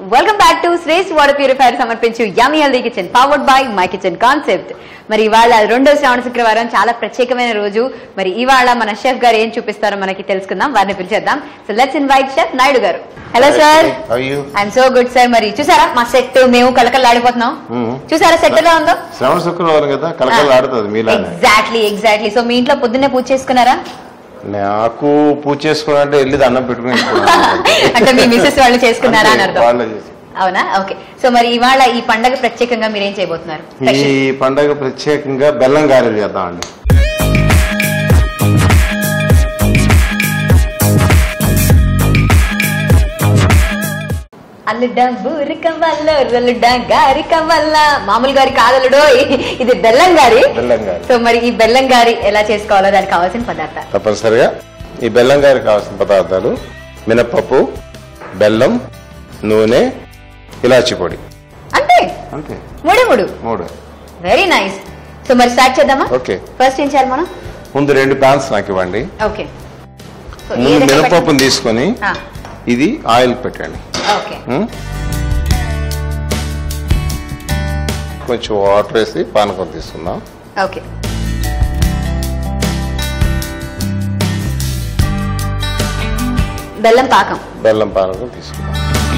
Welcome back to Shresh water purifier సమర్పించు yummy healthy kitchen powered by my kitchen concept మరి ఇవాళ రెండో శ్రావణ శుక్రవారం చాలా ప్రత్యేకమైన రోజు మరి ఇవాళ మన షెఫ్ గారు ఏం చూపిస్తారో మనకి తెలుసుకుందాం వారిని పిలిచేద్దాం so let's invite chef Naidu garu hello sir How are you? I'm so good sir మరి చూసారా మా సెట్ మేము కలకలాడిపోతున్నాం Mhm. చూసారా సెట్ ఎలా ఉందో శ్రవణ శుక్రవారం కదా కలకలు ఆడుతుంది మీలానే ఎగ్జాక్ట్లీ ఎగ్జాక్ట్లీ సో మీ ఇంట్లో పొద్దున్నే పూజ చేసుకున్నారా నాకు పూజ చేసుకున్నా వెళ్ళి దండం పెట్టుకుని అంటే మీ మిస్సెస్ వాళ్ళు చేసుకున్నారా అని అర్థం వాళ్ళే చేసి. అవునా ఓకే సో మరి ఇవాళ ఈ పండగ ప్రత్యేకంగా మీరు ఏం చేయబోతున్నారు ఈ Special. పండగ ప్రత్యేకంగా బెల్లం గారెలు చేద్దామండి అల్లుడ బూరికం వల్ల రొల్లుడ గారికం వల్ల మామూలు గారి కాదలుడో ఇది బెల్లం గారి బెల్లం గారి సో మరి ఈ బెల్లం గారి ఎలా చేసుకోవాలో దానికి కావాల్సిన పదార్థాలు తప్పనిసరిగా ఈ బెల్లం గారికి కావాల్సిన పదార్థాలు మినపప్పు బెల్లం నూనె ఇలాచి పొడి అంటే అంతే మూడే మూడు మూడు వెరీ నైస్ సో మరి స్టార్ట్ చేద్దామా ఓకే ఫస్ట్ ఏం చేయాలి మనం ముందు రెండు ప్యాన్స్ నాకు ఇవ్వండి ఓకే సో ముందు ఏదైనా మినపప్పుని తీసుకొని ఆ, ఇది ఆయిల్ పెట్టండి ఓకే ఉం? కొంచెం వాటర్ వేసి పానకం తీసుకుందాం ఓకే బెల్లం పాకం బెల్లం పానకం తీసుకుందాం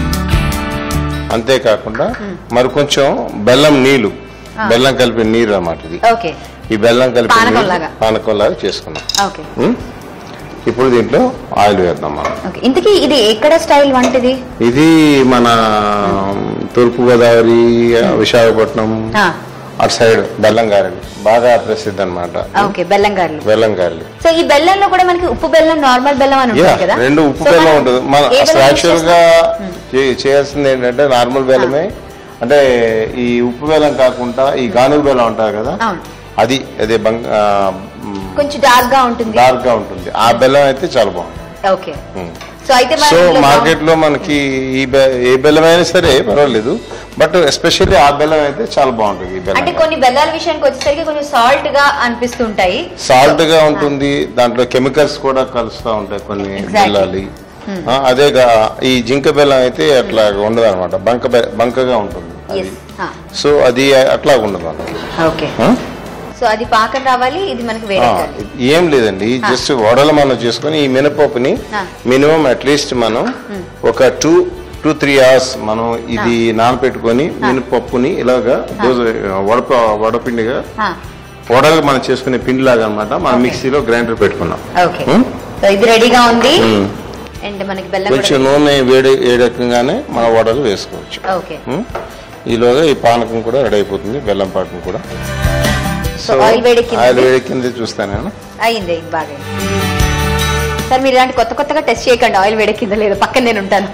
అంతేకాకుండా మరి కొంచెం బెల్లం నీళ్లు బెల్లం కలిపి నీరు అన్నమాట ఇది ఓకే ఈ బెల్లం కలిపి పానకం లాగా. పానకం లాగా చేసుకున్నాం ఓకే ఉం? ఇప్పుడు దీంట్లో ఆయిల్ వేద్దాం మనం ఓకే ఇంతకీ ఇది ఎక్కడ స్టైల్ వంటిది ఇది మన తూర్పు గోదావరి విశాఖపట్నం ఆ, అటు సైడ్ బెల్లం గారెలు బాగా ప్రసిద్ధి అనమాట ఓకే బెల్లం గారెలు బెల్లం గారెలు సో ఈ బెల్లంలో కూడా మనకి ఉప్పు బెల్లం నార్మల్ బెల్లం అని యా ఉంటుంది కదా రెండు ఉప్పు సో బెల్లం మనం ఉంటుంది మన ఏ అసలు బెల్లం యూస్ యాక్చువల్ గా చే- చేయాల్సింది ఏంటంటే నార్మల్ బెల్లమే అంటే ఈ ఉప్పు బెల్లం కాకుండా ఈ గానుగ బెల్లం ఉంటుంది కదా అవును అది అదే బంగ కొంచెం డార్క్ గా ఉంటుంది డార్క్ గా ఉంటుంది ఆ బెల్లం అయితే చాలా బాగుంటుంది ఓకే ఉమ్. సో అయితే మన సో ఇంట్లో మార్కెట్ లో మనకి ఈ బె- ఏ బెల్లం అయినా సరే పర్వాలేదు బట్ ఎస్పెషల్లీ ఆ బెల్లం అయితే చాలా బాగుంటుంది ఈ అంటే బెల్లం కొన్ని బెల్లాల విషయానికి వచ్చేసరికి కొంచెం సాల్ట్ గా అనిపిస్తుంటాయి సాల్ట్ గా ఉంటుంది దాంట్లో కెమికల్స్ కూడా కలుస్తూ ఉంటాయి కొన్ని Exactly. బెల్లాలి ఆ, అదే గా- ఈ జింక బెల్లం అయితే అట్లా ఉండదు అనమాట బంక బె- బంకగా ఉంటుంది అది ఎస్ సో అది అట్లా ఉండదు మనకి ఓకే ఆ? సో అది పాకం రావాలి ఇది మనకి ఆ, వేరే కావాలి. ఏం లేదండి జస్ట్ వడలు మనం చేసుకొని ఈ మినపప్పుని ఆ. మినిమం అట్లీస్ట్ మనం ఒక టూ టూ త్రీ అవర్స్ మనం ఇది నానపెట్టుకొని మినపప్పుని ఇలాగా దోస వడప వడపిండిగా ఆ, వడలు మనం చేసుకునే పిండి లాగా అనమాట మనం మిక్సీలో గ్రైండర్ పెట్టుకున్నాం ఓకే ఉమ్. సో ఇది రెడీగా ఉంది ఉమ్. అండ్ మనకి బెల్లం కొంచెం కూడా నూనె వేడి వేడెక్కగానే మన వడలు వేసుకోవచ్చు ఓకే ఉం? ఈలోగా ఈ పానకం కూడా రెడీ అయిపోతుంది బెల్లం పాకం కూడా సో ఆయిల్ వేడెక్కింది. ఆయిల్ వేడెక్కింది చూస్తాను నేను అయింది అయింది బాగా అయింది. సార్ మీరు ఇలాంటి కొత్త కొత్తగా టెస్ట్ చేయకండి ఆయిల్ వేడెక్కిందో లేదో పక్కన నేను ఉంటాను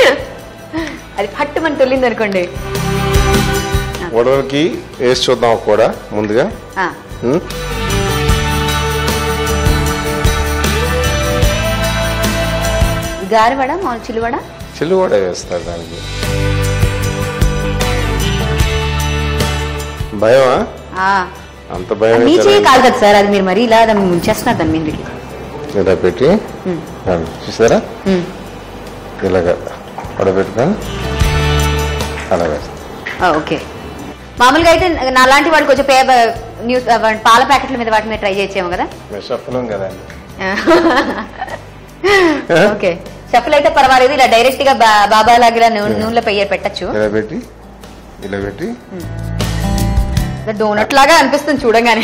అది పట్టు మన తొలింది అనుకోండి వడలకి వేసి చూద్దాం కూడా ముందుగా ఆ, ఉం? గారివడ మామూలు చిలువడ చిల్లు కూడా వేస్తారు దానికి భయమా ఆ, అంత భయం మీ అయితే చేయి లేదు. కాదు కదా సార్ అది మీరు మరీ ఇలా దాన్ని ముంచేస్తున్నారు దాని మీదకి ఇలా పెట్టి ఉం. అది చూసారా ఉం. ఇలాగా వడబెట్టుకొని అలా వేస్తాం ఆ, ఓకే మామూలుగా అయితే నా లాంటి వాడు కొంచెం పే న్యూస్ పాల ప్యాకెట్ల మీద వాటి మీద ట్రై చేయొచ్చేమో కదా మేము చెప్పలేం కదండి ఓకే చెప్పులు అయితే పర్వాలేదు ఇలా డైరెక్ట్ గా బా- బాబా లాగా నూ- నూనెలో పెయ్య పెట్టచ్చు ఇలా పెట్టి ఇలా పెట్టి డోనట్ లాగా అనిపిస్తుంది చూడంగానే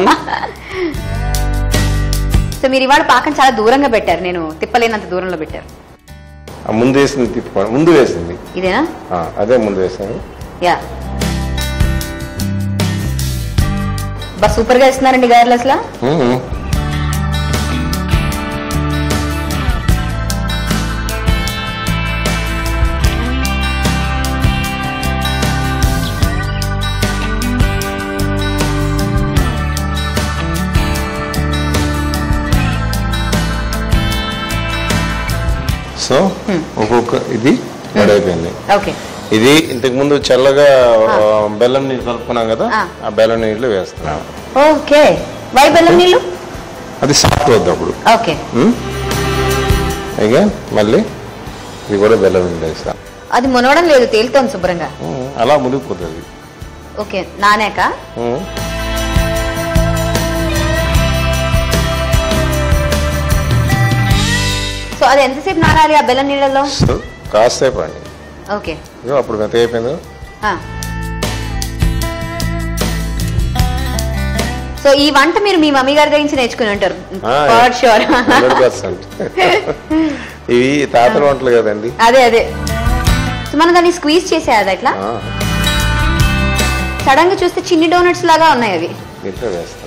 సో మీరు ఇవాళ పాకం చాలా దూరంగా పెట్టారు నేను తిప్పలేనంత దూరంలో పెట్టారు ఆ ముందు వేసింది తిప్పుకోండి ముందు వేసింది ఇదేనా ఆ, అదే ముందు వేసింది యా బా సూపర్ గా ఇస్తున్నారండి గారెలు అసలు ఉమ్. సో ఒక్కొక్క ఇది రెడీ అయిపోయింది ఓకే ఇది ఇంతకు ముందు చల్లగా ఆ, బెల్లం నీళ్ళు కలుపుకున్నాం కదా ఆ. ఆ బెల్లం నీళ్ళు వేస్తున్నాం ఓకే వై బెల్లం నీళ్ళు అది సాఫ్ట్ వద్దు అప్పుడు ఓకే ఉమ్. ఇక మళ్ళీ ఇది కూడా బెల్లం నీళ్ళు వేస్తాం అది మునవడం లేదు తేలుతోంది శుభ్రంగా ఉమ్, అలా మునిగిపోతుంది ఓకే నానాక ఉమ్. సో అది ఎంతసేపు నానాలి ఆ బెల్లం నీళ్ళలో సో కాసేపు అండి ఓకే ఇదిగో అప్పుడు మెత్త అయిపోయింది ఆ. సో ఈ వంట మీరు మీ మమ్మీ గారి దగ్గర నుంచి నేర్చుకుని ఉంటారు ఫర్ షూర్ హండ్రెడ్ పర్సెంట్ ఇవి తాతల వంటలు కదండి అదే అదే సో మనం దాన్ని స్క్వీజ్ చేసేది అట్లా ఆ, సడన్ గా చూస్తే చిన్ని డోనట్స్ లాగా ఉన్నాయి అవి దీంట్లో వేస్తున్నా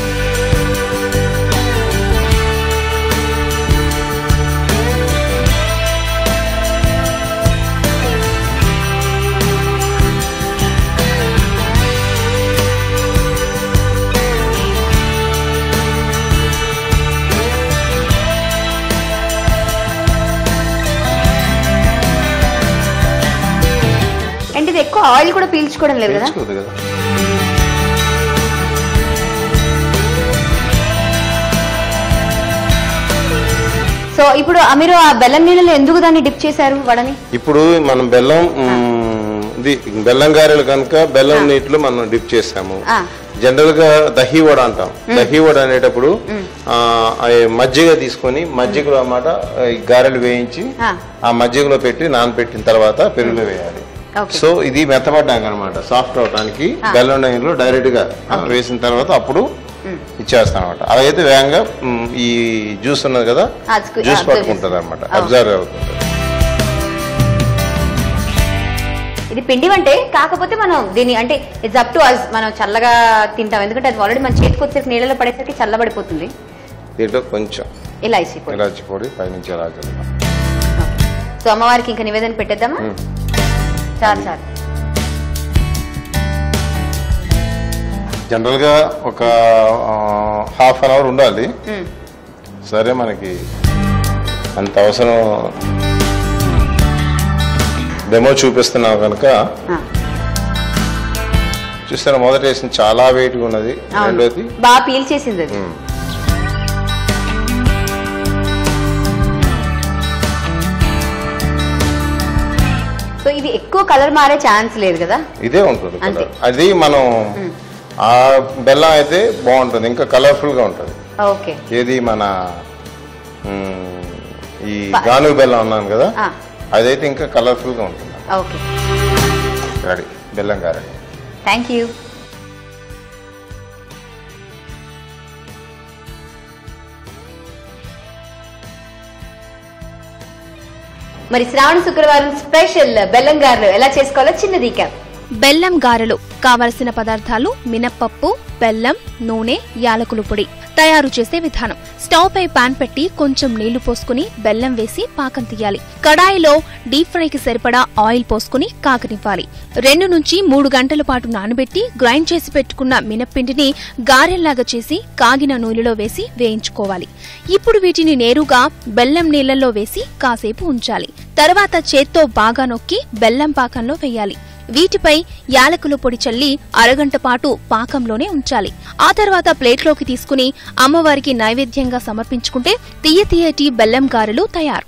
అంటే ఇది ఎక్కువ ఆయిల్ కూడా పీల్చుకోవడం లేదు కదా తెలుసుకోదు కదా సో ఇప్పుడు ఆ మీరు ఆ బెల్లం నీళ్ళలో ఎందుకు దాన్ని డిప్ చేశారు వడని ఇప్పుడు మనం బెల్లం మ్, ఇది బెల్లం గారెలు కనుక బెల్లం నీటిలో మనం డిప్ చేసాము ఆ. జనరల్ గా దహి వడ అంటాం దహి వడ అనేటప్పుడు ఆ, ఆ మజ్జిగ తీసుకొని మజ్జిగలో అన్నమాట ఈ గారెలు వేయించి ఆ. ఆ మజ్జిగలో పెట్టి నానబెట్టిన తర్వాత పెరుగులో వేయాలి ఓకే సో ఇది మెత్తపడ్డాక అనమాట సాఫ్ట్ అవడానికి బెల్లం నీళ్ళు డైరెక్ట్ గా ఆ, వేసిన తర్వాత అప్పుడు ఇచ్చేస్తాం అనమాట అలాగైతే వేగంగా మ్, ఈ జ్యూస్ ఉన్నది కదా అది sque- జ్యూస్ absorb పట్టుకుంటుంది అనమాట చేస్తుంది. అబ్జర్వ్ అవుతుంది ఇది పిండి వంటే కాకపోతే మనం దీన్ని అంటే ఇట్స్ అప్ టు అస్ మనం చల్లగా తింటాం ఎందుకంటే అది ఆల్రెడీ మన చేతికి వచ్చేసరికి నీళ్ళలో పడేసరికి చల్లబడిపోతుంది దీంట్లో కొంచెం ఇలాచి పొడి ఇలాచి పొడి పైనుంచి ఇలా చల్లుతాం. సో అమ్మవారికి ఇంకా నివేదన పెట్టేద్దామా మ్మ్. చాలు చాలు జనరల్ గా ఒక హాఫ్ అన్ అవర్ ఉండాలి మ్మ్. సరే మనకి అంత అవసరం డెమో చూపిస్తున్నావు కనుక ఆ, చూస్తారా మొదట వేసిన చాలా వెయిట్ ఉన్నది అవును రెండోది బాగా పీల్ చేసింది అది మ్మ్. సో ఇది ఎక్కువ కలర్ మారే ఛాన్స్ లేదు కదా ఇదే ఉంటుంది అంతే. colour. అది మనం ఆ బెల్లం అయితే బాగుంటుంది ఇంకా కలర్ఫుల్ గా ఉంటుంది ఓకే ఏది మన మ్మ్, ఈ గానుగ బెల్లం అన్నాను కదా ఆ, అదైతే ఇంకా కలర్ఫుల్ గా ఉంటుంది ఓకే రెడీ బెల్లం గారెడి థ్యాంక్ యూ మరి శ్రావణ శుక్రవారం స్పెషల్ బెల్లం గారెలు ఎలా చేసుకోవాలో చిన్న రీక్యాప్ బెల్లం గారెలు కావలసిన పదార్థాలు మినప్పప్పు బెల్లం నూనె యాలకుల పొడి తయారు చేసే విధానం స్టవ్ పై పాన్ పెట్టి కొంచెం నీళ్లు పోసుకుని బెల్లం వేసి పాకం తీయాలి కడాయిలో డీప్ ఫ్రైకి సరిపడా ఆయిల్ పోసుకుని కాకనివ్వాలి రెండు నుంచి మూడు గంటల పాటు నానబెట్టి గ్రైండ్ చేసి పెట్టుకున్న మినప్పిండిని గారెల్లాగా చేసి కాగిన నూనెలో వేసి వేయించుకోవాలి ఇప్పుడు వీటిని నేరుగా బెల్లం నీళ్లలో వేసి కాసేపు ఉంచాలి తర్వాత చేత్తో బాగా నొక్కి బెల్లం పాకంలో వేయాలి వీటిపై యాలకుల పొడి చల్లి అరగంట పాటు పాకంలోనే ఉంచాలి ఆ తర్వాత ప్లేట్లోకి తీసుకుని అమ్మవారికి నైవేద్యంగా సమర్పించుకుంటే తీయ తీయటి బెల్లం గారెలు తయారు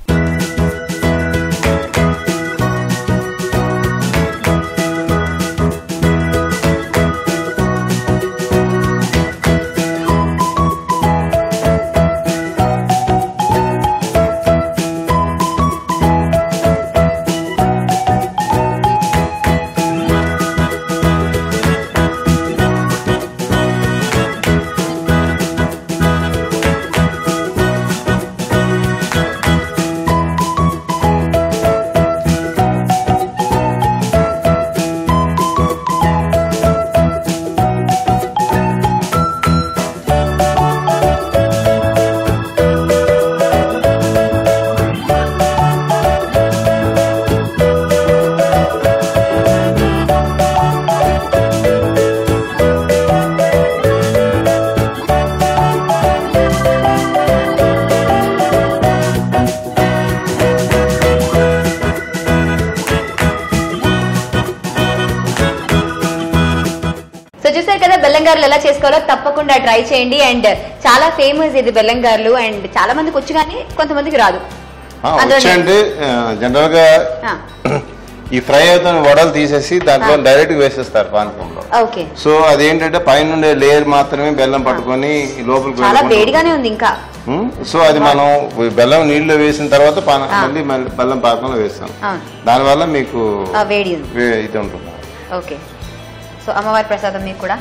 సో చూసారు కదా బెల్లం గారెలు ఎలా చేసుకోవాలో తప్పకుండా ట్రై చేయండి అండ్ చాలా ఫేమస్ ఇది బెల్లం గారెలు అండ్ చాలా మందికి వచ్చు కానీ కొంతమందికి రాదు ఆ, అందులో వచ్చండి జనరల్ గా ఆ, ఈ ఫ్రై అవుతున్న వడలు తీసేసి దాంట్లో డైరెక్ట్ వేసేస్తారు పానకంలో ఓకే సో అదేంటంటే పైన లేయర్ మాత్రమే బెల్లం పట్టుకొని లోపలికి చాలా వెళ్ళకుండా వేడిగానే ఉంది ఇంకా ఉమ్, సో అది మనం ఈ బెల్లం నీళ్ళలో వేసిన తర్వాత పాన- మళ్ళీ మళ్ళీ బెల్లం పాకంలో వేస్తాం అవును దానివల్ల మీకు ఆ, వేడి ఉంది వే- ఇది ఉంటుంది ఓకే సో అమ్మవారి ప్రసాదం మీకు కూడా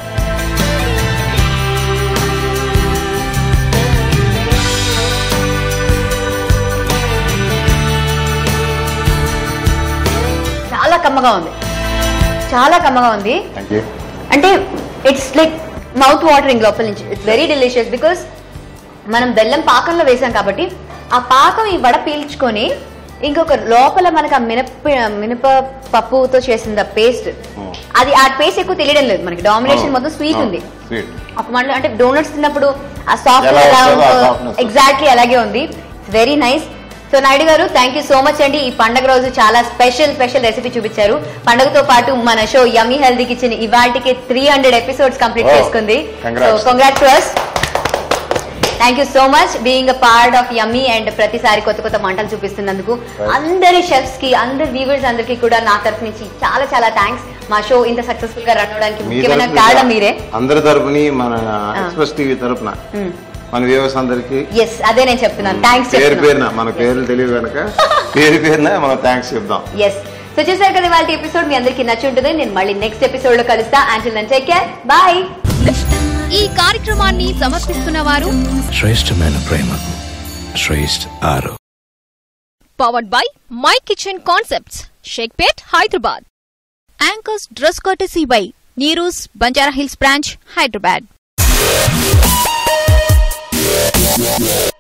చాలా కమ్మగా ఉంది చాలా కమ్మగా ఉంది థ్యాంక్ యూ అంటే ఇట్స్ లైక్ మౌత్ వాటరింగ్ లోపల నుంచి ఇట్స్ వెరీ డెలిషియస్ బికాస్ మనం బెల్లం పాకంలో వేసాం కాబట్టి ఆ పాకం ఈ వడ పీల్చుకొని ఇంకొక లోపల మనకు ఆ మినప మినప పప్పుతో చేసిన పేస్ట్ Hmm. అది ఆ పేస్ట్ ఎక్కువ తెలియడం లేదు మనకి డామినేషన్ మొత్తం స్వీట్ ఉంది స్వీట్ ఒక మనలో అంటే డోనట్స్ తిన్నప్పుడు ఆ సాఫ్ట్ ఎలా ఎలా వస్తుందో ఆ softness. ఎగ్జాక్ట్లీ అలాగే ఉంది వెరీ నైస్ సో నాయుడు గారు థ్యాంక్ యూ సో మచ్ అండి ఈ పండగ రోజు చాలా స్పెషల్ స్పెషల్ రెసిపీ చూపించారు పండగతో పాటు మన షో యమ్మీ హెల్దీ కిచెన్ ఇవాటికి three hundred episodes complete Wow. చేసుకుంది so Congrats. Congrats to us thank you so much being a part of yummy and ప్రతిసారి కొత్త కొత్త వంటలు చూపిస్తున్నందుకు Right. అందరి షెఫ్స్ కి అందరి వ్యూవర్స్ అందరికీ కూడా నా తరఫు నుంచి చాలా చాలా థ్యాంక్స్ మా షో ఇంత సక్సెస్ఫుల్ గా రన్ అవడానికి మీ ముఖ్యమైన తరపున కారణం మీరే అందరి తరపుని మన ఎక్స్ప్రెస్ టీవీ తరపున Hmm. మన వ్యూవర్స్ అందరికి ఎస్ అదే నేను చెప్తున్నాను థ్యాంక్స్ పేరు పేరున మన పేర్లు తెలియదు కనుక పేరు పేరున మనం థ్యాంక్స్ చెప్దాం ఎస్ సో చూసారు కదా వాళ్ళ ఎపిసోడ్ మీ అందరికీ నచ్చి ఉంటుంది నేను మళ్ళీ నెక్స్ట్ ఎపిసోడ్ లో కలుస్తా until then take care bye ఈ కార్యక్రమాన్ని సమర్పిస్తున్న వారు శ్రేష్టమైన ప్రేమకు Shreshta RO powered by my kitchen concepts Shaikpet Hyderabad anchors dress courtesy by Neeru's Banjara Hills branch Hyderabad